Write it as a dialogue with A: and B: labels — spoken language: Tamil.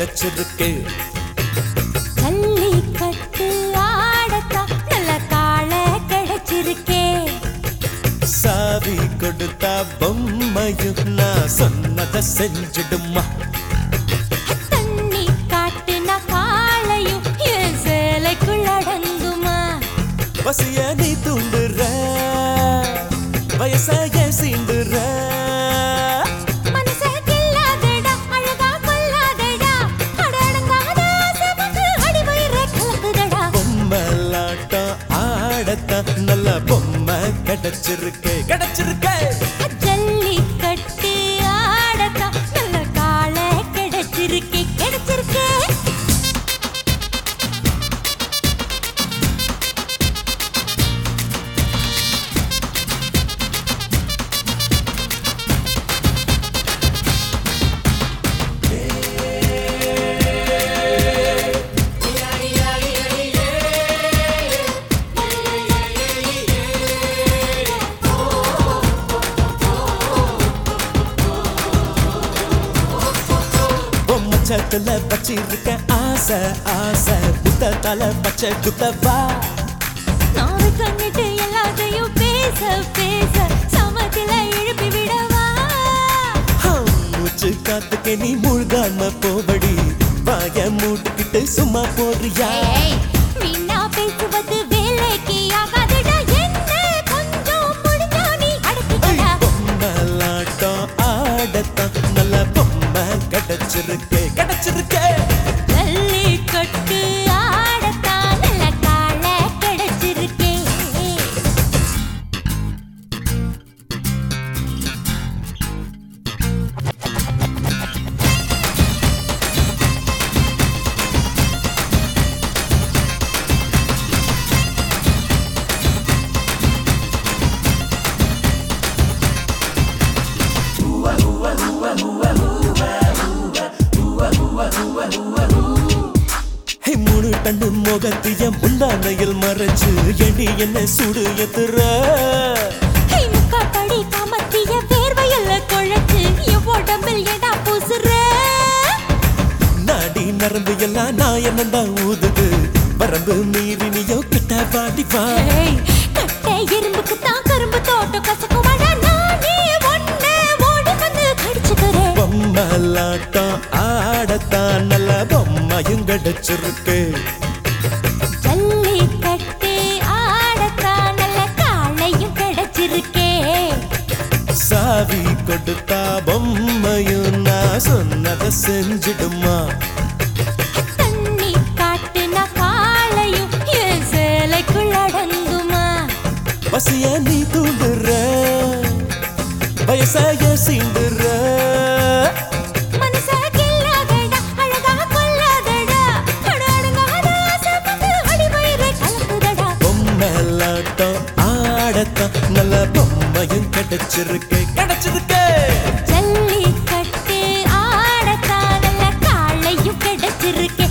A: கிடைச்சிருக்கு
B: ஜல்லிக்கட்டு ஆடத்தான் நல்ல காளை கிடைச்சிருக்கே
A: சாவி கொடுத்தா பொம்மையும் நான் சொன்னதை செஞ்சிடுமா
B: தண்ணி காட்டுனா காளையும் என் சேலைக்குள் அடங்குமா
A: பசிய நீ தூண்டுற வயசாய சீண்டுற
B: மனசே கில்லாதடா, அழகா கொல்லாதடா. அடடங்காத ஆசை வந்து அடிவயிறை கலக்குதடா.
A: பொம்மலாட்டம் ஆடத்தான் நல்ல பொம்மை கிடைச்சிருக்கு கிடைச்சிருக்கு
B: ஜல்லிக்கட்டு ஆடத்தான் நல்ல காளை கிடைச்சிருக்கே, கிடைச்சிருக்கே.
A: பொம்மச்சத்துல வச்சிருக்க ஆசை ஆசை புத்தத்தால பச்சை குத்தவா
B: நாவு கண்ணிட்டு எல்லாத்தையும் பேச பேச சமத்துல எழுப்பி விடவா
A: ஹம், மூச்சு காத்துக்கு நீ மூழ்காம போபடி வாய மூட்டுக்கிட்டு சும்மா போறியா
B: ஏய், வீணா பேசுவது வேலைக்கு ஆகாதுடா. என்ன கொஞ்சம் முடிஞ்சா நீ அடக்கிக்கடா.
A: பொம்மலாட்டம் ஆடத்தான் நல்ல பொம்மை கிடைச்சிருக்கு கிடைச்சிருக்கு
B: ஜல்லிக்கட்டு ஆடத்தான் நல்ல காளை கிடைச்சிருக்கே.
A: ஹே, மூணு டன்னு முகத்திய முந்தானையில் மறைச்சு எடி என்ன சுடு எத்துற
B: ஹே, முக்காப்படி காமத்திய வேர்வையில குழைச்சு என் உடம்பில் எடா பூசுற
A: நாடி நரம்பு எல்லாம் நான் என்னதான் ஊதுது வரம்பு மீறி நீயோ கிட்ட பாடி வா
B: ஏய், கட்டை எறும்புக்கு தான் கரும்பு தோட்டம் கசக்குவாடா நானே ஒண்ணு ஓடி வந்து கடிச்சுக்கிறேன்
A: பொம்மலாட்டம் ஆடத்தான் நல்ல பொம்மையும் கிடைச்சிருக்கு
B: ஜல்லிக்கட்டு ஆடத்தான் நல்ல காளையும் கிடைச்சிருக்கே
A: சாவி கொடுத்தா பொம்மையும் நான் சொன்னதை செஞ்சிடுமா
B: தண்ணி காட்டுனா காளையும் என் சேலைக்குள் அடங்குமா
A: பசிய நீ தூண்டுற வயசாய சீண்டுற
B: மனச கில்லாதடா, அழகா கொல்லாதடா. அடடங்காத ஆசை வந்து அடிவயிறை கலக்குதடா.
A: பொம்மலாட்டம் ஆடத்தான் நல்ல பொம்மையும் கிடைச்சிருக்கு கிடைச்சிருக்கு
B: ஜல்லிக்கட்டு ஆடத்தான் நல்ல காளையும் கிடைச்சிருக்கே